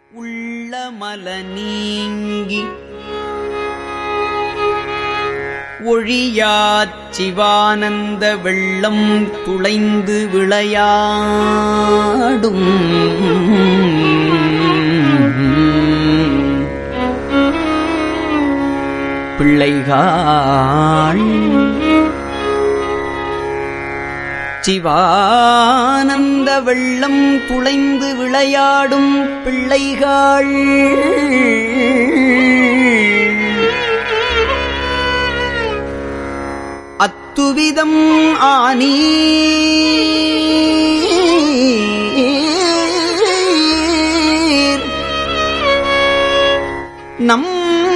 உள்ளமல நீங்கி ஒழியாச் சிவானந்த வெள்ளம் துளைந்து விளையாடும் பிள்ளைகாள் சிவானந்த வெள்ளம் துளைந்து விளையாடும் பிள்ளைகள் அத்துவிதம் ஆனீ நம்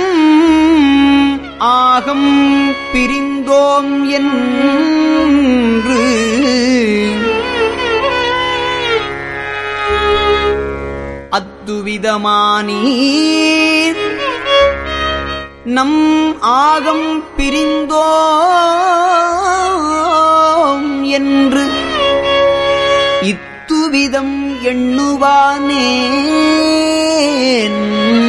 ஆகம் பிரிந்தோம் என்று அத்துவிதமானீர் நம் ஆகம் பிரிந்தோம் என்று இத்துவிதம் எண்ணுவானேன்